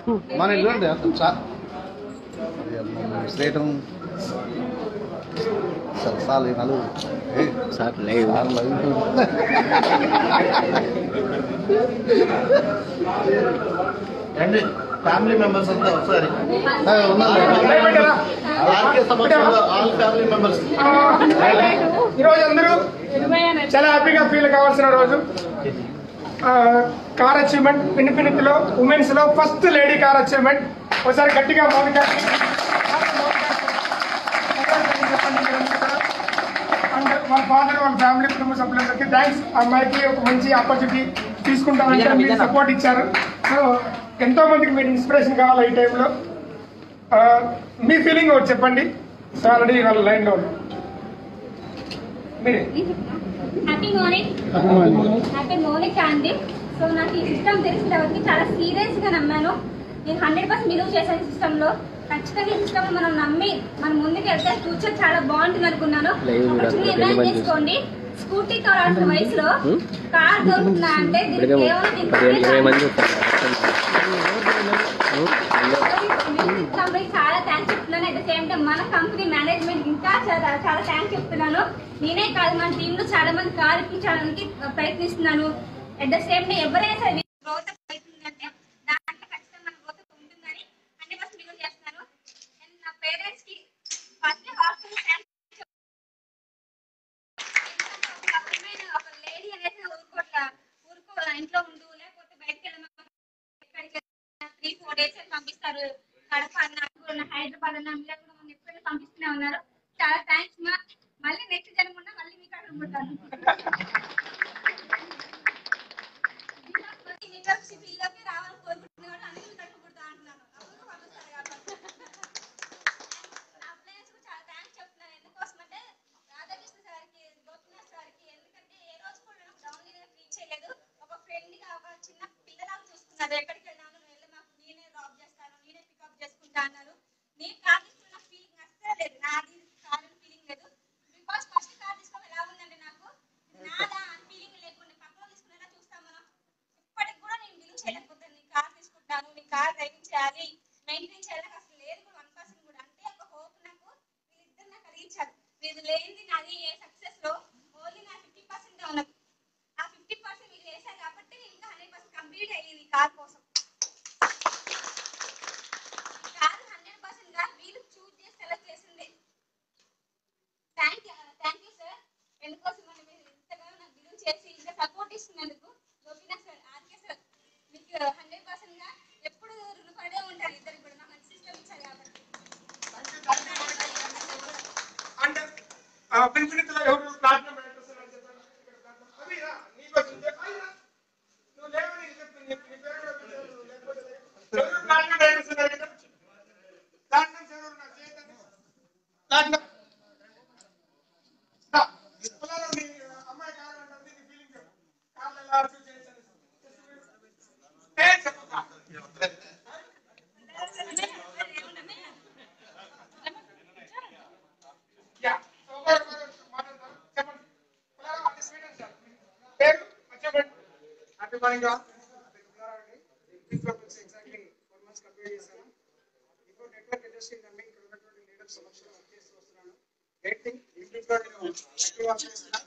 మన ఇల్లు అసలు చా శ్రేయటం సరసాలు ఈ నలుగురు ఏ, సార్ లైవ్ సార్ లైవ్. రండి ఫ్యామిలీ మెంబర్స్ అంతా ఒకసారి ఏ, ఉన్నారు. ఆర్కే సమక్షంలో ఆల్ ఫ్యామిలీ మెంబర్స్ ఈరోజు అందరూ చాలా హ్యాపీగా ఫీల్ కావాల్సిన రోజు ఆ, కార్ అచీవ్మెంట్ పినిపినికిలో ఉమెన్స్ లో ఫస్ట్ లేడీ కార్ అచీవ్మెంట్ ఒకసారి గట్టిగా మౌనిక అండ్ వాళ్ళ ఫాదర్ వాళ్ళ ఫ్యామిలీ కుటుంబ సభ్యులందరికీ థ్యాంక్స్ అమ్మాయికి ఒక మంచి ఆపర్చునిటీ తీసుకుంటామంటే మీరు సపోర్ట్ ఇచ్చారు సో ఎంతో మందికి మీరు ఇన్స్పిరేషన్ కావాలి ఈ టైంలో ఆ, మీ ఫీలింగ్ ఒకటి చెప్పండి సో ఆల్రెడీ వాళ్ళ లైన్లో ఉన్నారు మీరే హ్యాపీ మార్నింగ్ హ్యాపీ మార్నింగ్ అండి సో నాకు ఈ సిస్టమ్ తెలిసిన తర్వాత చాలా సీరియస్ గా నమ్మాను నేను హండ్రెడ్ పర్సెంట్ బిలీవ్ చేశాను సిస్టమ్ లో ఖచ్చితంగా ఈ సిస్టమ్ మనం నమ్మి మనం ముందుకు వెళ్తే ఫ్యూచర్ చాలా బాగుంటుంది అనుకున్నాను Live కూడా ఒకటి అసలు నిర్ణయం తెలియదు. తీసుకోండి స్కూటీ తోలాల్సిన వయసులో కార్ దొరుకుతుందా అంటే దీనికి ఇప్పటికే కేవలం దీనికి పదిహేను ఇరవై మంది మ్యూజిక్ కంపెనీ చాలా థ్యాంక్స్ చెప్తున్నాను అట్ ద సేమ్ టైం మన కంపెనీ మేనేజ్మెంట్ ఇంకా చాలా చాలా థ్యాంక్స్ చెప్తున్నాను నేనే కాదు మన టీమ్ లో చాలా మంది కార్ ఇప్పించడానికి ప్రయత్నిస్తున్నాను అట్ ద సేమ్ టైం ఎవరైనా సరే గ్రోత్ అవుతుందంటే దాంట్లో ఖచ్చితంగా మన గ్రోత్ ఉంటుందని హండ్రెడ్ పర్సెంట్ బిలీవ్ చేస్తున్నాను అండ్ నా పేరెంట్స్ కి ఫస్ట్ హాస్టల్ థ్యాంక్స్ ఒక లేడీ అనేది ఊరుకోట్ల ఊరుకో ఇంట్లో ఉండు లేకపోతే బయటకు వెళ్ళమని త్రీ ఫోర్ డేస్ పంపిస్తారు కడప అన్న అన్న, హైదరాబాద్ అన్న ఇలా కూడా మనం ఎప్పుడైనా పంపిస్తూనే ఉన్నారు చాలా థ్యాంక్స్ మా మళ్ళీ నెక్స్ట్ జన్మ ఉన్నా మళ్ళీ మీకు అక్కడ ఉంటాను పిల్లలకి రావాలని కోరుకుంటున్నాడు అందుకే మీకు అక్కడ పుడతా అంటున్నాను అప్పుడు పంపిస్తారు కాబట్టి అప్లయన్స్ కూడా చాలా థ్యాంక్స్ చెప్తున్నాను ఎందుకోసమంటే రాధాకృష్ణ సార్కి గోపినాథ్ సార్కి ఎందుకంటే ఏ రోజు కూడా నాకు డౌన్ ఫీల్ చేయలేదు ఒక ఫ్రెండ్ గా ఒక చిన్న పిల్లలాగా చూసుకున్నారు ఎక్కడికి వెళ్ళాను నువ్వు వెళ్ళి మాకు నేనే డ్రాప్ చేస్తాను నేనే పికప్ చేసుకుంటా అన్నారు నేను కార్ తీసుకున్న ఫీలింగ్ అస్సలు లేదు నాది కార్ ఫీలింగ్ లేదు బికాస్ ఫస్ట్ కార్ తీసుకోవడం ఎలా ఉందంటే నాకు నాదా అని ఫీలింగ్ లేకుండా పక్కన తీసుకునేలా చూస్తాం మనం ఇప్పటికి కూడా నేను బిలీవ్ చేయలేకపోతాను నేను కార్ తీసుకుంటాను నేను కార్ డ్రైవింగ్ చేయాలి మెయింటైన్ చేయాలి నాకు అసలు లేదు కూడా వన్ పర్సెంట్ కూడా అంటే ఒక హోప్ నాకు వీళ్ళిద్దరు నాకు కలిగించారు వీళ్ళు లేనిది నాది ఏ సక్సెస్ లో ఓన్లీ నా ఫిఫ్టీ పర్సెంట్ ఉన్నది ఆ ఫిఫ్టీ పర్సెంట్ వీళ్ళు వేసారు కాబట్టి నేను ఇంకా హండ్రెడ్ పర్సెంట్ కంప్లీట్ అయ్యింది కార్ కోసం కార్ హండ్రెడ్ పర్సెంట్ గా వీళ్ళు చూస్ చేసి సెలెక్ట్ చేసింది thank you thank you sir ఎందుకోసం మనం మీరు ఇంతగానో నాకు బిలీవ్ చేసి ఇంత సపోర్ట్ ఇస్తున్నందుకు గోపీనాథ్ సార్ ఆర్కే సార్ మీకు హండ్రెడ్ పర్సెంట్ గా ఎప్పుడు రుణపడే ఉంటారు ఇద్దరికి కూడా నాకు మంచి సిస్టమ్ ఇచ్చారు కాబట్టి అంటే పిలిపిలితో ఎవరు ప్లాటినం బ్యాటర్స్ అని చెప్పాను ఇక్కడ ప్లాటినం. అవి రా, నీకు వచ్చింది. అవి రా. నువ్వు లేవని నేను చెప్పి- నీ- నీ పేరు కూడా పెట్టాను. నువ్వు లేకపోతే లేదు. ఎవరు ప్లాటినం బ్యాటర్స్ ఉన్నారు ఇక్కడ? ప్లాటినమ్స్ ఎవరు ఉన్నారు? చేయొద్దండి. ప్లాటినం. రా. పిల్లలు నీ అమ్మాయి కారు అంటుంది, నీ feeling చెప్పు. కార్లు ఎలా అర్థం చేశారు? ఏ చెప్పు. యా. సో ఒకరు- ఒకరు మాట్లాడతారు. చెప్పండి. పిల్లలు అది స్వీడన్ సార్. పేరు చెప్పండి. Happy morning all. Exactly four months complete చేశాను ఇప్పుడు నెట్వర్క్ ఇండస్ట్రీ నమ్మి ఇక్కడ ఉన్నటువంటి లీడర్స్ సమక్షంలో వర్క్ చేస్తూ వస్తున్నాను గ్రేట్ థింగ్ ఇంట్లో నేను యాక్టివ్ వర్క్ చేస్తున్నాను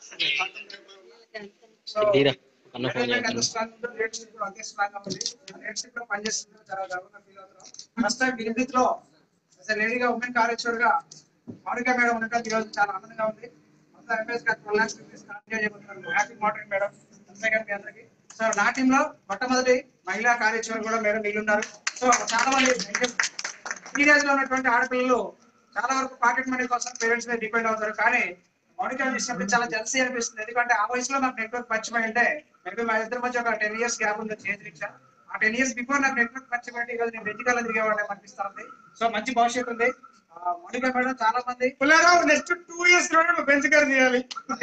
సో అన్న ఫోన్ మేనేజ్మెంట్ ఎంత స్ట్రాంగ్ ఉందో లీడర్షిప్ కూడా అంతే స్ట్రాంగ్ గా ఉంది లీడర్షిప్ లో పనిచేస్తుంది చాలా గర్వంగా ఫీల్ అవుతున్నాం ఫస్ట్ టైం ఇండిత్ లో లేడీగా ఉమెన్ కార్యచర్ గా మౌనిక మేడం ఉండటం ఈరోజు చాలా ఆనందంగా ఉంది మొత్తం ఎంఎస్ గారు ట్వెల్వ్ లాక్స్ రూపీస్ స్టార్ట్ చేయబోతున్నాను హ్యాపీ మార్నింగ్ మేడం అంతేగాని మీ అందరికి సో నా టీమ్ లో మొట్టమొదటి మహిళా కార్యచర్ కూడా మేడం వీళ్ళు ఉన్నారు సో చాలా మంది సీరియస్ లో ఉన్నటువంటి ఆడపిల్లలు చాలా వరకు పాకెట్ మనీ కోసం పేరెంట్స్ మీద డిపెండ్ అవుతారు కానీ మౌనిక చూసినప్పుడు చాలా జలసీ అనిపిస్తుంది ఎందుకంటే ఆ వయసులో నాకు నెట్వర్క్ పరిచయం అంటే మేబీ మా ఇద్దరి మధ్య ఒక టెన్ ఇయర్స్ గ్యాప్ ఉంది చేతి రిక్షా ఆ టెన్ ఇయర్స్ బిఫోర్ నాకు నెట్వర్క్ పరిచయం అంటే ఈరోజు నేను వెతికాల తిరిగేవాడిని అనిపిస్తా ఉంది సో మంచి భవిష్యత్తు ఉంది ఆ, మౌనిక మేడం చాలా మంది పిల్లలు నెక్స్ట్ టూ ఇయర్స్ లో బెంచ్ గారు తీయాలి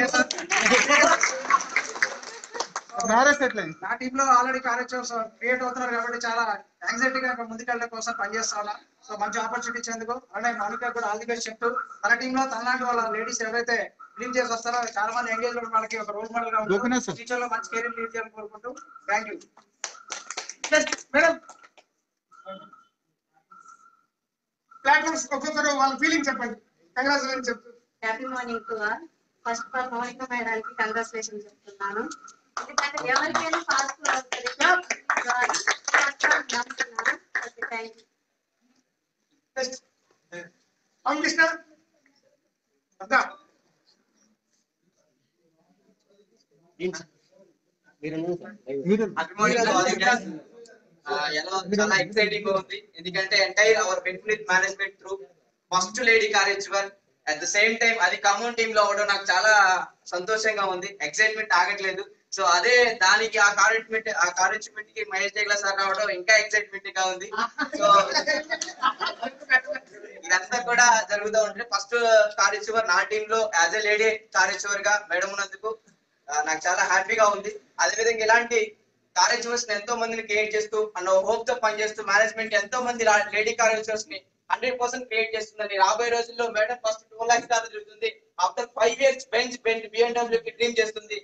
మ్యారేజ్ ఎట్లేదు నా టీమ్ లో ఆల్రెడీ కార్యక్రమం క్రియేట్ అవుతున్నారు కాబట్టి చాలా యాంగ్జైటీ గా ముందుకెళ్ళడం కోసం పనిచేస్తా ఉన్నా సో మంచి ఆపర్చునిటీ ఇచ్చేందుకు అలానే మౌనిక కూడా ఆల్ ది బెస్ట్ చెప్తూ తన టీమ్ లో తనలాంటి వాళ్ళ లేడీస్ ఎవరైతే లీడ్ చేసి వస్తారో చాలా మంది ఎంగేజ్ లో వాళ్ళకి ఒక రోల్ మోడల్ గా గోపినాథ్ ఉంటుంది sir. ఫ్యూచర్ లో మంచి కెరీర్ లీడ్ చేయాలని కోరుకుంటూ థ్యాంక్ యూ మేడం ప్లాట్ఫామ్స్ ఒక్కొక్కరు వాళ్ళ ఫీలింగ్ చెప్పండి కంగ్రాచులేషన్ చెప్తూ happy morning to all first of all Mounika మేడానికి కంగ్రాచులేషన్ చెప్తున్నాను ఎందుకంటే ఎవరికైనా ఫాస్ట్ నమ్ముతున్నాను ఓకే థ్యాంక్ యూ నెక్స్ట్ అవును కృష్ణ అద్దా ఆ, ఎలా చాలా ఎక్సైటింగ్ గా ఉంది ఎందుకంటే entire our benefit management through first lady కారేజ్వర్ అట్ ద సేమ్ టైం అది ఖమ్మం టీమ్ లో అవడం నాకు చాలా సంతోషంగా ఉంది ఎక్సైట్మెంట్ ఆగట్లేదు సో అదే దానికి ఆ కారెట్మెంట్ ఆ కారెచ్మెంట్ కి మహేష్ జగల సార్ రావడం ఇంకా ఎక్సైట్మెంట్ గా ఉంది సో ఇదంతా కూడా జరుగుతూ ఉంటుంది ఫస్ట్ కారేశ్వర్ నా టీమ్ లో యాజ్ ఎ లేడీ కారేశ్వర్ గా మేడం ఉన్నందుకు ఆ, నాకు చాలా హ్యాపీగా ఉంది అదేవిధంగా ఇలాంటి కారేజ్వర్స్ ఎంతో మందిని క్రియేట్ చేస్తూ అన్న హోప్ తో పనిచేస్తూ మేనేజ్మెంట్ ఎంతో మంది లేడీ కారేజ్వర్స్ ని హండ్రెడ్ పర్సెంట్ క్రియేట్ చేస్తుందని రాబోయే రోజుల్లో మేడం ఫస్ట్ టూ లాక్స్ కాదు జరుగుతుంది after five years Benz Benz BMW కి డ్రీమ్ చేస్తుంది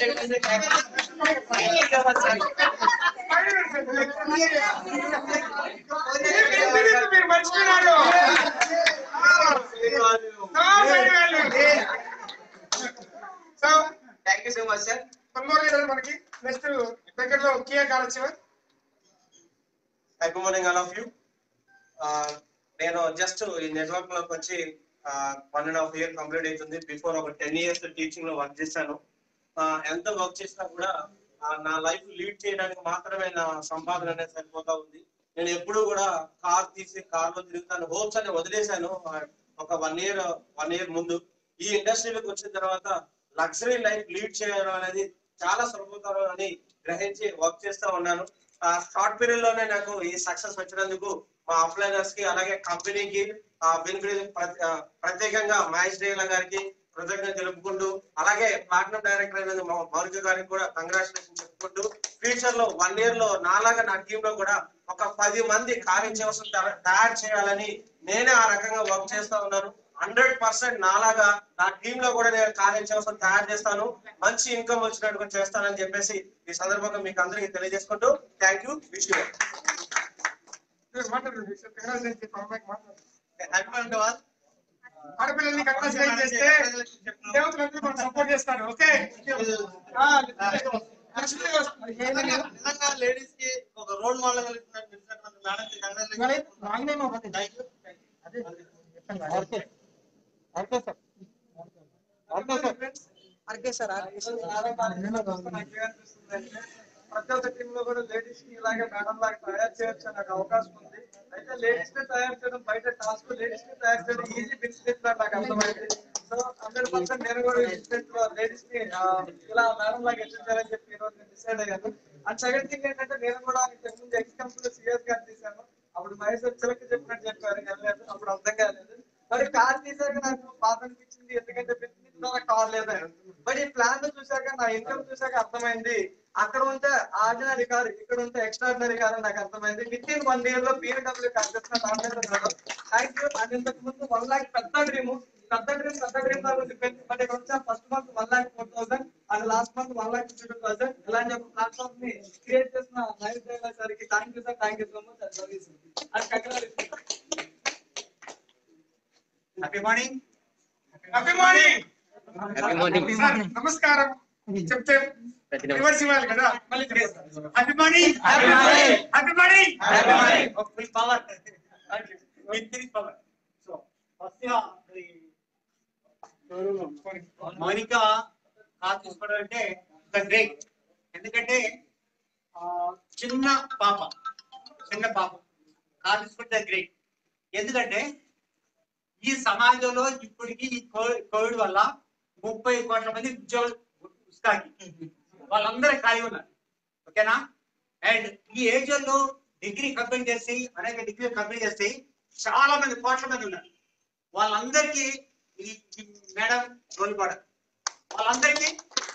మీరు మర్చిపోయినారు so thank you so much sir కొనుగోలు ఈరోజు మనకి నెక్స్ట్ దగ్గరలో కియా కావచ్చు good morning all of you నేను జస్ట్ ఈ నెట్వర్క్ లోకి వచ్చి one and half year complete అవుతుంది బిఫోర్ ఒక టెన్ ఇయర్స్ టీచింగ్ లో వర్క్ చేశాను Uh, ఎంత వర్క్ చేసినా కూడా uh, నా లైఫ్ లీడ్ చేయడానికి మాత్రమే నా సంపాదన అనేది సరిపోతా ఉంది నేను ఎప్పుడు కూడా కార్ తీసి కార్ లో తిరుగుతాను హోప్స్ అని వదిలేశాను uh, ఒక వన్ ఇయర్ వన్ ఇయర్ ముందు ఈ ఇండస్ట్రీలోకి వచ్చిన తర్వాత లగ్జరీ లైఫ్ లీడ్ చేయడం అనేది చాలా సులభతరం అని గ్రహించి వర్క్ చేస్తా ఉన్నాను ఆ షార్ట్ పీరియడ్ లోనే నాకు ఈ సక్సెస్ వచ్చినందుకు మా అప్లైనర్స్ కి అలాగే కంపెనీకి బెనిఫిట్ ప్రత్యేకంగా మహేష్ డేల గారికి కృతజ్ఞత తెలుపుకుంటూ అలాగే ప్లాటినం డైరెక్టర్ అయిన మా మౌలిక గారికి కూడా కంగ్రాచులేషన్ చెప్పుకుంటూ ఫ్యూచర్ లో వన్ ఇయర్ లో నాలాగా నా టీమ్ లో కూడా ఒక పది మంది కార్యచవసం తయారు చేయాలని నేనే ఆ రకంగా వర్క్ చేస్తా ఉన్నాను హండ్రెడ్ పర్సెంట్ నాలాగా నా టీమ్ లో కూడా నేను కార్యచవసం తయారు చేస్తాను మంచి ఇన్కమ్ వచ్చినట్టుగా చేస్తానని చెప్పేసి ఈ సందర్భంగా మీకు అందరికీ తెలియజేసుకుంటూ థ్యాంక్ యూ విష్ యూ మాట్లాడండి కంగ్రాచులేషన్ చెప్పి అమ్మాయికి మాట్లాడండి హ్యాపీ ఆడపిల్లల్ని కంగ్రాచులేట్ చేస్తే దేవతలందరూ మనం సపోర్ట్ చేస్తారు ఓకే ఆ, లక్ష్మీ నిజంగా లేడీస్ కి ఒక రోల్ మోడల్ కలిగినటువంటి మేడం ప్రతి ఒక్క టీమ్ లో కూడా లేడీస్ కి ఇలాగే మేడం లాగా తయారు చేయొచ్చు నాకు అవకాశం ఉంది అయితే లేడీస్ ని తయారు చేయడం బయట టాస్క్ లేడీస్ ని తయారు చేయడం ఈజీ బిజినెస్ నాకు అర్థమైంది సో హండ్రెడ్ పర్సెంట్ నేను కూడా బిజినెస్ లో లేడీస్ ని ఆ, ఇలా మేడం లాగా ఎట్టించాలని చెప్పి ఈ రోజు నేను డిసైడ్ అయ్యాను అండ్ సెకండ్ థింగ్ ఏంటంటే నేను కూడా ఇంతకు ముందు ఎక్స్ కంపెనీలో సిఎస్ గారు తీశాను అప్పుడు మహేష్ చిలక చెప్పినట్టు చెప్పారు వెళ్ళలేదు అప్పుడు అర్థం కాలేదు మరి కార్ తీసాక నాకు బాధ అనిపించింది ఎందుకంటే బిజినెస్ ద్వారా కార్ లేదా బట్ ఈ ప్లాన్ చూసాక నా ఇన్కమ్ చూసాక అర్థమైంది అక్కడ ఉంటే ఆర్డినరీ కార్ ఇక్కడ ఉంటే ఎక్స్ట్రాడినరీ కార్ అని నాకు అర్థమైంది విత్ ఇన్ వన్ ఇయర్ లో బిఎండబ్ల్యూ కార్ తెచ్చిన థ్యాంక్ యూ అది ఇంతకు ముందు వన్ లాక్ పెద్ద డ్రీమ్ పెద్ద డ్రీమ్ పెద్ద డ్రీమ్ లాగా ఉంది బట్ ఇక్కడ వచ్చా first month one lakh four thousand and last month one lakh fifty two thousand ఇలాంటి ఒక ప్లాట్ఫామ్ ని క్రియేట్ చేసిన లైఫ్ డ్రైవర్ సార్కి thank you sir thank you so much service and congratulation happy morning happy morning sir, నమస్కారం చెప్తే reverse ఇవ్వాలి కదా మళ్ళీ happy morning happy morning happy morning happy morning with power with three power so first Mounika car తీసుకోవడం అంటే great ఎందుకంటే ఆ, చిన్న పాప చిన్న పాప కార్ తీసుకుంటే గ్రేట్ ఎందుకంటే ఈ సమాజంలో ఇప్పటికి ఈ కో- కోవిడ్ వల్ల ముప్పై కోట్ల మంది ఉద్యోగులు ఉస్తాకి వాళ్ళందరూ ఖాళీ ఉన్నారు ఓకేనా అండ్ ఈ ఏజ్ లో డిగ్రీ కంప్లీట్ చేసి అనేక డిగ్రీ కంప్లీట్ చేసి చాలా మంది కోట్ల మంది ఉన్నారు వాళ్ళందరికీ ఈ ఈ మేడం రోల్ మోడల్ వాళ్ళందరికీ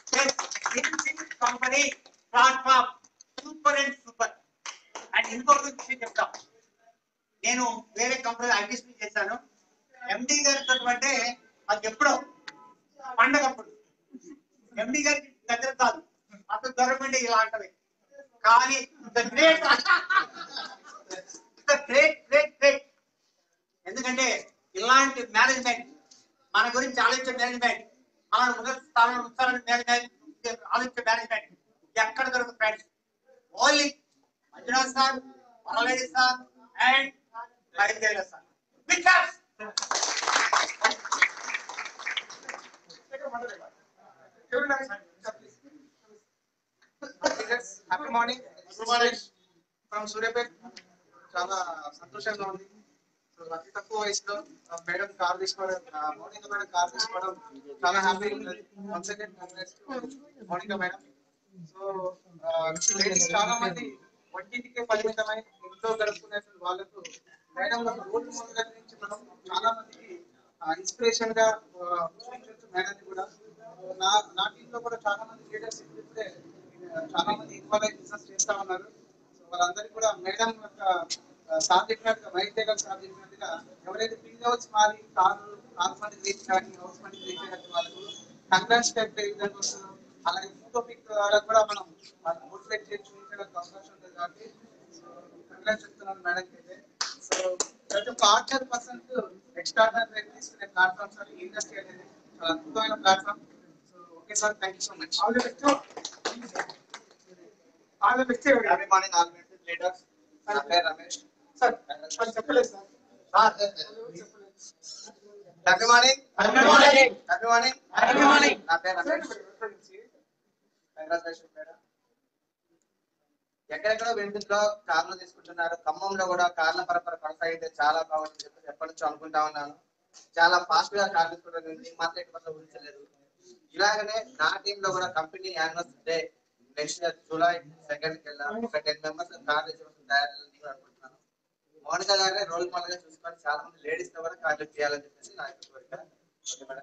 company platform super and super and ఇంకొక విషయం చెప్తాం నేను వేరే కంపెనీ ఐటీసీ చేశాను ఎండి గారితో అంటే అది ఎప్పుడో పండగప్పుడు ఎండి గారికి దగ్గర కాదు అతను గవర్నమెంట్ ఇలా అంటది కానీ the great great great great ఎందుకంటే ఇలాంటి మేనేజ్మెంట్ మన గురించి ఆలోచించే మేనేజ్మెంట్ మన ఉన్నత స్థానంలో ఉంచాలని మేనేజ్మెంట్ ఆలోచించే మేనేజ్మెంట్ ఎక్కడ దొరుకుతుంది friends only Manjunath sir Varalareddy sir and బయలుదేర sir because happy morning good morning from Suryapet చాలా సంతోషంగా ఉంది సో అతి తక్కువ వయసులో మేడం కార్ తీసుకోవడం మౌనిక మేడం కార్ తీసుకోవడం చాలా హ్యాపీ ఉంది once again Mounika madam so ladies చాలా మంది వంటింటికే పరిమితమై ఇంట్లో గడుపుకునేటువంటి వాళ్ళకు మేడం ఒక రోల్ మోడల్ నుంచి మనం చాలా మందికి ఇన్స్పిరేషన్ గా ఆ, చూపించవచ్చు మేడం కూడా నా నా టీమ్ లో కూడా చాలా మంది లీడర్స్ ఇప్పుడే ఆ, చాలా మంది ఇన్వాల్వ్ అయి బిజినెస్ చేస్తా ఉన్నారు సో వాళ్ళందరికీ కూడా మేడం యొక్క ఆ, సార్ చెప్పినట్టుగా మైక్ టేకర్ సార్ చెప్పినట్టుగా ఎవరైతే బిగ్ హౌస్ మారి కారు కారు మంది రీచ్ కానీ హౌస్ మంది రీచ్ అయినట్టు వాళ్ళకు కంగ్రాట్స్ టైప్ ఏ విధంగా వస్తుందో అలాగే ఫోటో పిక్ ద్వారా కూడా మనం వాళ్ళని మోటివేట్ చేసి చూపించడానికి అవకాశం ఉంటుంది కాబట్టి సో కంగ్రాట్స్ చెప్తున్నాను మేడం అయితే సో ప్రతి ఒక్క ఆర్చర్ పర్సెంట్ ఎక్స్ట్రాడినరీ తీసుకునే ప్లాట్ఫామ్ సార్ ఇండస్ట్రీ అనేది చాలా అద్భుతమైన platform so okay sir thank you so much all the best all the best happy morning all leaders నా పేరు రమేష్ సార్ మరి చెప్పలేదు sir happy morning Happy morning. Happy morning Happy morning. నా పేరు Ramesh congratulation madam ఎక్కడెక్కడో వింటుందో కార్లు తీసుకుంటున్నారు ఖమ్మంలో కూడా కార్ల పరపర కొనసాగితే చాలా బాగుంటుంది చెప్పి ఎప్పటి నుంచో అనుకుంటా ఉన్నాను చాలా ఫాస్ట్ గా కార్ తీసుకోవడం ఉంది మాత్రం ఎట్టి పట్ల ఊహించలేదు ఇలాగనే నా టీమ్ లో కూడా company anniversary day next year July second కి వెళ్ళాం ఒక టెన్ మెంబర్స్ కార్ రిజర్వేషన్ తయారు చేయాలని కూడా అనుకుంటున్నాను మౌనిక గారే రోల్ మోడల్ గా చూసుకొని చాలా మంది లేడీస్ తో కూడా కార్లు చేయాలని చెప్పేసి నా యొక్క కోరిక okay madam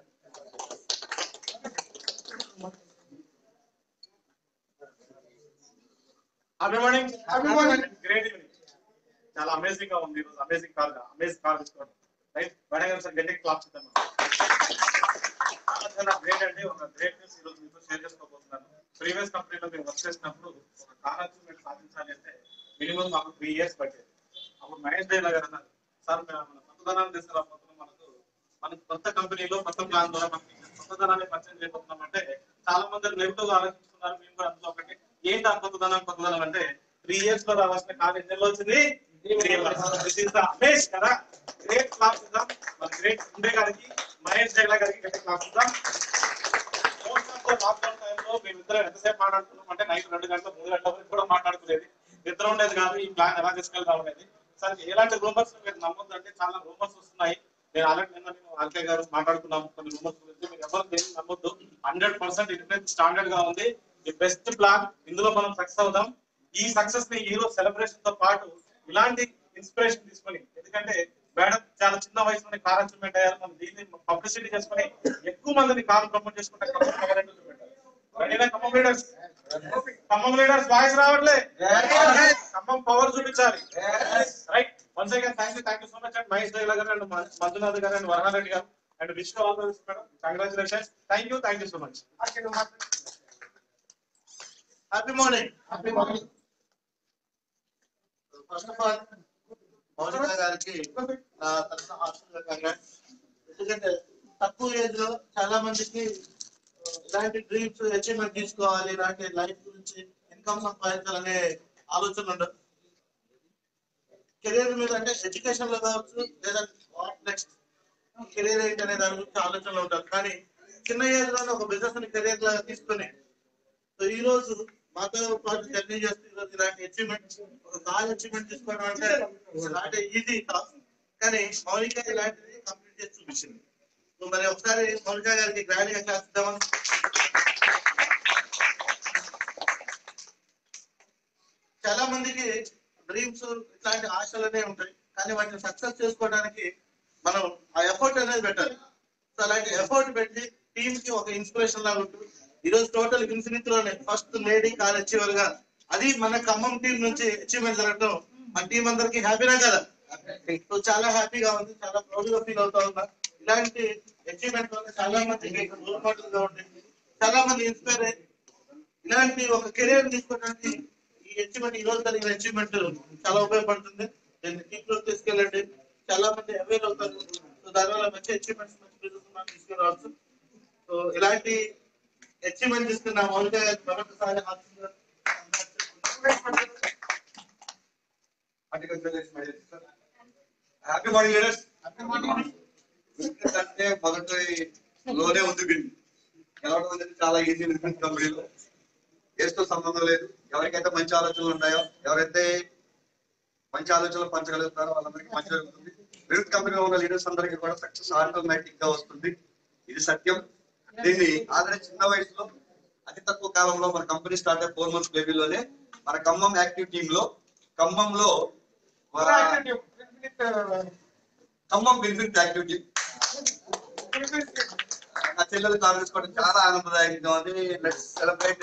happy morning Happy morning. Great evening చాలా అమేజింగ్ గా ఉంది ఈరోజు అమేజింగ్ కార్ అమేజింగ్ కార్ తీసుకోవడం రైట్ మేడం గారు సార్ గట్టిగా క్లాప్ చేద్దాం చాలా చాలా గ్రేట్ అండి ఒక గ్రేట్ న్యూస్ ఈరోజు మీతో షేర్ చేసుకోబోతున్నాను ప్రీవియస్ కంపెనీలో మేము వర్క్ చేసినప్పుడు ఒక కార్ అచీవ్మెంట్ సాధించాలి అంటే మినిమం మాకు త్రీ ఇయర్స్ పట్టేది అప్పుడు మహేష్ డైలా గారు అన్నారు సార్ మేము మన కొత్తదనాన్ని తీసుకురాబోతున్నాం మనకు మనకు కొత్త కంపెనీలో కొత్త ప్లాన్ ద్వారా మనకి కొత్తదనాన్ని పరిచయం చేయబోతున్నాం అంటే చాలా మంది నెగిటివ్ గా ఆలోచిస్తున్నారు మేము కూడా అందులో ఒకటి ఏంటి ఆ కొత్తదనం కొత్తదనం అంటే త్రీ ఇయర్స్ లో రావాల్సిన కార్ ఎన్ని నెలలు వచ్చింది దిస్ ఇస్ ద అమేజ్ కదా గ్రేట్ క్లాస్ ఇద్దాం మన గ్రేట్ ఉండే గారికి మహేష్ జగలా గారికి గట్టి క్లాస్ ఇద్దాం మోస్ట్ ఆఫ్ ద లాక్డౌన్ టైంలో మేమిద్దరం ఎంతసేపు మాట్లాడుకున్నాం అంటే నైట్ రెండు గంటల మూడు గంటల వరకు కూడా మాట్లాడుకునేది నిద్ర ఉండేది కాదు ఈ ప్లాన్ ఎలా తీసుకెళ్దాం అనేది సరే ఎలాంటి రూమర్స్ మీరు నమ్మొద్దు అంటే చాలా రూమర్స్ వస్తున్నాయి నేను ఆల్రెడీ నిన్న నేను ఆల్కే గారు మాట్లాడుకున్నాము కొన్ని రూమర్స్ గురించి మీరు ఎవరు దేన్ని నమ్మొద్దు హండ్రెడ్ పర్సెంట్ ఇన్ఫ్లుయెన్స్ స్టాండర్డ్ గా ఉంది ది బెస్ట్ ప్లాన్ ఇందులో మనం సక్సెస్ అవుదాం ఈ సక్సెస్ ని ఈ రోజు సెలబ్రేషన్ తో పాటు ఇలాంటి ఇన్స్పిరేషన్ తీసుకొని ఎందుకంటే మేడం చాలా చిన్న వయసులోనే కార్ అచీవ్మెంట్ అయ్యారు మనం దీన్ని పబ్లిసిటీ చేసుకొని ఎక్కువ మందిని కార్ ప్రమోట్ చేసుకుంటే ఖమ్మం ఎవరైనా చూపెట్టాలి. రెడీనా Khammam leaders Khammam leaders voice రావట్లే ఖమ్మం పవర్ చూపించాలి right once again thank you thank you so much and Mahesh దైల గారు అండ్ మంజునాథ్ గారు అండ్ వరహారెడ్డి గారు and Vishnu all madam congratulations thank you thank you so much happy morning happy morning first of all Mounika గారికి నా తరఫున hostel congrats ఎందుకంటే తక్కువ age లో చాలా మందికి ఆ, ఇలాంటి డ్రీమ్స్ అచీవ్మెంట్ తీసుకోవాలి ఇలాంటి లైఫ్ గురించి ఇన్కమ్ సంపాదించాలనే ఆలోచన ఉండదు కెరీర్ మీద అంటే ఎడ్యుకేషన్ లో కావచ్చు లేదా వాట్ నెక్స్ట్ కెరీర్ ఏంటి అనే దాని గురించి ఆలోచనలో ఉంటారు కానీ చిన్న ఏజ్ లోనే ఒక బిజినెస్ ని కెరీర్ లాగా తీసుకొని సో ఈ రోజు మాతో పాటు జర్నీ చేస్తూ ఈరోజు ఇలాంటి అచీవ్మెంట్ ఒక కాల్ అచీవ్మెంట్ తీసుకోవడం అంటే ఇలాంటి ఈజీ కాదు కానీ మౌలిక ఇలాంటిది కంప్లీట్ చేసి చూపించింది సో మరి ఒకసారి మౌలిక గారికి గ్రాండ్ గా క్లాస్ ఇద్దామా చాలా మందికి డ్రీమ్స్ ఇట్లాంటి ఆశలనే ఉంటాయి కానీ వాటిని సక్సెస్ చేసుకోవడానికి మనం ఆ ఎఫర్ట్ అనేది పెట్టాలి సో అలాంటి ఎఫర్ట్ పెట్టి టీమ్ కి ఒక ఇన్స్పిరేషన్ లాగా ఉంటుంది ఈ రోజు టోటల్ ఇన్ఫినిట్ లోనే ఫస్ట్ లేడీ కాల్ అచీవర్ గా అది మన ఖమ్మం టీం నుంచి అచీవ్మెంట్ జరగడం మన టీం అందరికి హ్యాపీనా కదా సో చాలా హ్యాపీగా ఉంది చాలా ప్రౌడ్ గా ఫీల్ అవుతా ఉన్నా ఇలాంటి అచీవ్మెంట్ వల్ల చాలా మంది రోల్ మోడల్ గా ఉంటుంది చాలా మంది ఇన్స్పైర్ అయ్యి ఇలాంటి ఒక కెరీర్ తీసుకోవడానికి ఈ అచీవ్మెంట్ ఈ రోజు కలిగిన అచీవ్మెంట్ చాలా ఉపయోగపడుతుంది దీన్ని కీప్ మంచి అచీవ్మెంట్స్ మంచి బిజినెస్ మనం తీసుకురావచ్చు సో ఇలాంటి అచీవ్మెంట్ తీసుకున్న మౌలిక మరొకసారి హాస్యంగా హ్యాపీ మార్నింగ్ లీడర్స్ బిజినెస్ అంటే మొదటి లోనే ఉంది బిన్ గెలవడం అనేది చాలా ఈజీ బిజినెస్ కంపెనీలో ఏస్తో సంబంధం లేదు ఎవరికైతే మంచి ఆలోచనలు ఉన్నాయో ఎవరైతే మంచి ఆలోచనలు పంచగలుగుతారో వాళ్ళందరికీ మంచి జరుగుతుంది బిజినెస్ కంపెనీలో ఉన్న లీడర్స్ అందరికీ కూడా సక్సెస్ ఆటోమేటిక్ గా వస్తుంది ఇది సత్యం దీన్ని ఆల్రెడీ చిన్న వయసులో అతి తక్కువ కాలంలో మన కంపెనీ స్టార్ట్ అయ్యే ఫోర్ మంత్స్ బేబీలోనే మన ఖమ్మం యాక్టివ్ టీమ్ లో ఖమ్మంలో ఆ, ఖమ్మం బెనిఫిట్ యాక్టివిటీ నా చెల్లెలు కాల్ తీసుకోవడం చాలా ఆనందదాయకంగా ఉంది లెట్స్ సెలబ్రేట్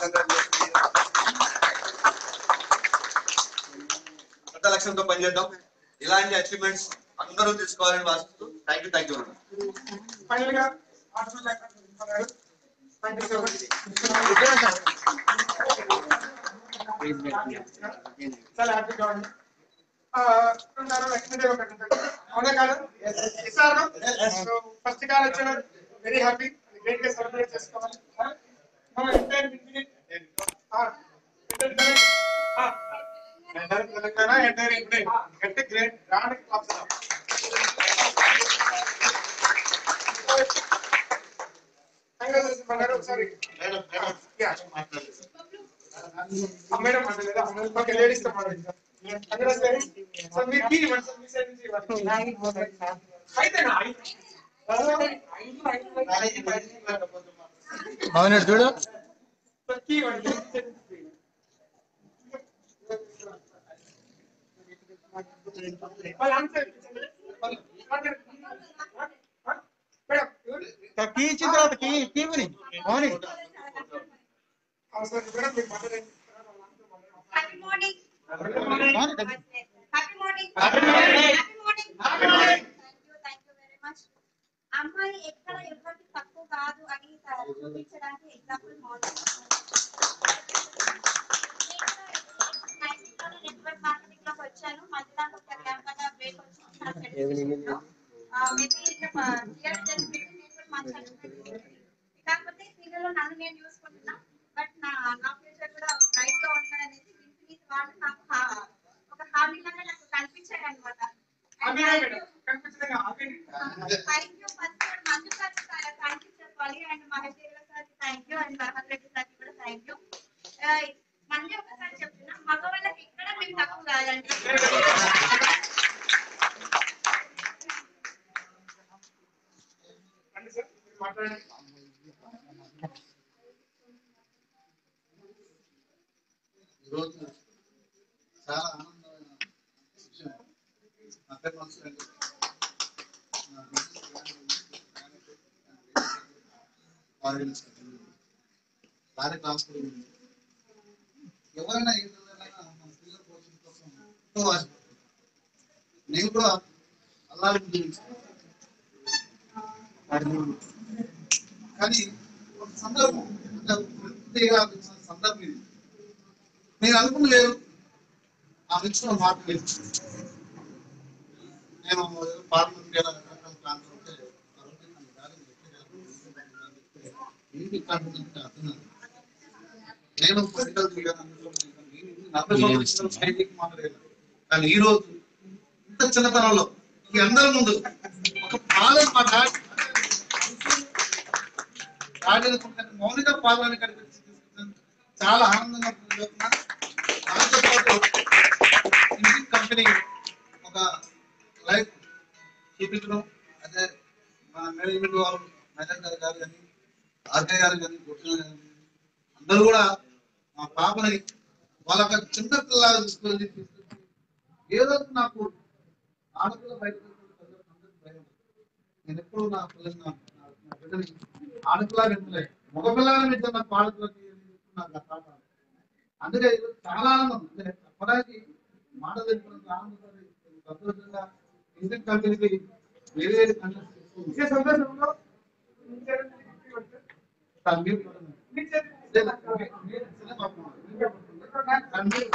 పెద్ద లక్ష్యంతో పనిచేద్దాం ఇలాంటి అచీవ్మెంట్స్ అందరూ తీసుకోవాలని ఆశిస్తూ thank you thank you final గా ఆర్ట్స్ గారు థ్యాంక్ యూ సో మచ్ చాలా హ్యాపీగా ఉంది ఆ, ఉన్నారు లక్ష్మీదేవి ఒకటి ఉంటుంది. అవునా కాదు ఇస్తారు సో ఫస్ట్ కాల్ వచ్చాడు వెరీ హ్యాపీ గ్రేట్ గా సెలబ్రేట్ చేసుకోవాలి ఆ, మన ఎంటైర్ ఇంటిని తెలంగాణ ఎంటైర్ ఇంటిని గట్టి గ్రేట్ గ్రాండ్ క్లాప్స్ ఒకసారి మేడం మాట్లాడలేదా ఓకే లేడీస్ తో మాట్లాడండి అందరూ సరే సో మీరు కీ ఇవ్వండి సార్ మీ సైడ్ నుంచి ఇవ్వండి అయితేనా అవును చూడు సో కీ ఇవ్వండి వాళ్ళ ఆన్సర్ మేడం కీ ఇచ్చిన తర్వాత కీ కీమని అవును అవసరం మేడం మీరు మాట్లాడండి హ్యాపీ మార్నింగ్ అవును happy morning Happy morning. Happy morning Happy morning. Thank you thank you very much అమ్మాయి ఎక్కడ ఎవరికి తక్కువ కాదు అని చూపించడానికి ఎగ్జాంపుల్ మార్నింగ్ నెట్వర్క్ మార్కెటింగ్ లోకి వచ్చాను మధ్యలో ఒక క్యాంప్ అలా బ్రేక్ వచ్చింది మేబీ నెట్వర్క్ మంచిగా కాకపోతే సీరియల్లో నన్ను నేను చూసుకుంటున్నా బట్ నా నా ఫ్యూచర్ కూడా బ్రైట్ గా ఉంటుందనేసి ఇన్ఫినిట్ వాళ్ళు నాకు హా- ఒక హామీ లాగా నాకు కనిపించాయి అనమాట అభినయ మేడం కనిపించలేగా ఆగండి thank you first Manju sir thank you చెప్పాలి and Mahesh sir thank you and Bharath Reddy sir కూడా థ్యాంక్ యూ మళ్ళీ ఒకసారి చెప్తున్నా మగవాళ్ళకి ఇక్కడ మేము తక్కువ కాదండి రండి సార్ మీరు మాట్లాడండి ఈరోజు చాలా ఆనందమైన విషయం నా పేరు మనసులండి నా లారీ ట్రాన్స్పోర్ట్ ఉంది. ఎవరైనా ఏ విధంగా మన పిల్లల కోసం కోసం ఎంతో ఆశపడతారు నేను కూడా అల్లారి కానీ ఒక సందర్భం అంటే వృత్తిగా వచ్చిన సందర్భం ఇది నేను అనుకున్నలేదు ఆ మిక్స్లో మార్పు లేదు నేను పార్లమెంట్ రకరకాల ప్రాంతం ఉంటే ఏంటి కాన్ఫిడెన్స్ అర్థం నేను పొలిటికల్ దిగాను అందులో నేను నలభై సంవత్సరాల సైనిక మాట్లాడలేదు కానీ ఈ రోజు ఇంత చిన్నతనంలో ఈ అందరి ముందు ఒక పాలన మా డాడీ డాడీని మౌనిక పాలన కనిపించి తీసుకొచ్చాను. చాలా ఆనందంగా జరుగుతున్నాను దాంతో పాటు ఇంజిన్ కంపెనీ ఒక లైఫ్ చూపించడం అదే మన మేనేజ్మెంట్ వారు మేనేజర్ గారు కానీ ఆర్కే గారు కానీ గుర్తులు కానీ అందరూ కూడా మా పాపని వాళ్ళ ఒక చిన్న పిల్లలు తీసుకొని తీసుకొచ్చి ఏదో నాకు ఆడపిల్ల బయటకు వెళ్తే అందరికీ భయం. నేను ఎప్పుడు నా పిల్లల్ని నా నా- నా బిడ్డని ఆడపిల్ల పెంచలే మగపిల్లగా పెంచాను నాకు ఆడపిల్లకి నాకు ఆ థాట్ రాలేదు. అందుకే ఈరోజు చాలా ఆనందం అంటే చెప్పడానికి మాట తెలిపినంత ఆనందపడి సంతోషంగా ఇండియన్ కంపెనీకి వేరే వేరే కంట్రీస్ ఇదే సందర్భంలో మీ సైడ్ నుంచి గిఫ్ట్ ఇవ్వండి సార్. మీరు చూడండి. మీ సైడ్ నుంచి ఇదే నాకు మీ- మీరు చిన్న పాప ఉన్నారు. మీరే పట్టుకోండి. కానీ మీరు-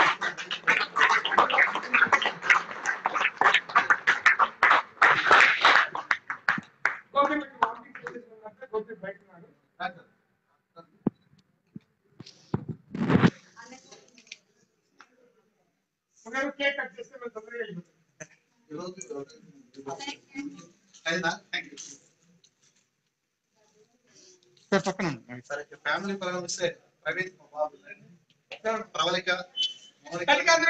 అయిందా థ్యాంక్ యూ సార్ పక్కన ఉండండి. సరే ఫ్యామిలీ పరంగా వస్తే ప్రవీణ్ మా బాబు ప్రవళిక మౌనిక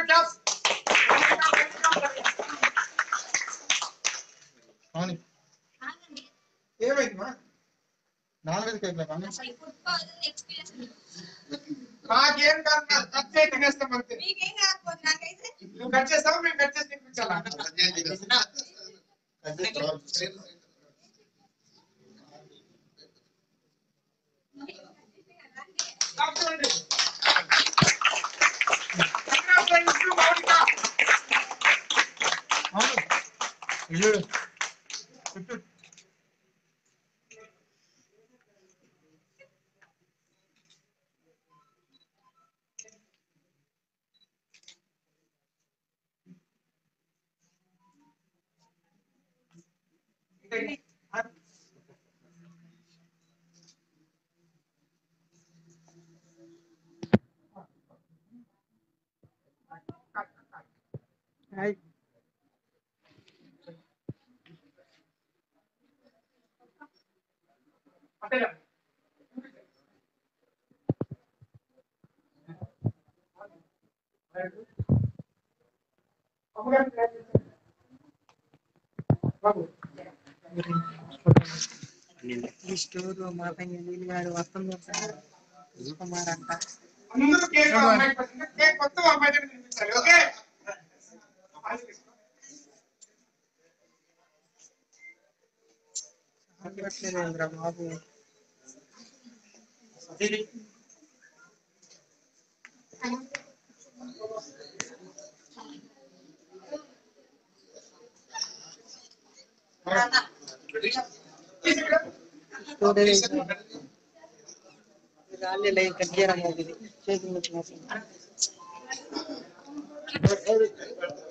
మౌని ఏమైంది నాన్ వెజ్ కేక్ లేదా మాకేం కాదు కట్ చేయి తినేస్తాం అంతే మీకేం కాకపోతే నాకైతే నువ్వు కట్ చేస్తావు మేము కట్ చేసి తినిపించాలా చూడండి Congratulations to Monica. ఈ స్టోర్ మా పైన నీళ్ళు గారు వస్తుంది కుమార్ అంట అందరూ కేక్ అమ్మాయి కేక్ మొత్తం అమ్మాయి దగ్గర తినిపించాలి ఓకే చెప్పట్లేదేంద్రా బాబు స్టోరేజ్ రాలే లైన్ కట్ చేయడం అవుతుంది చేతులు నొప్పి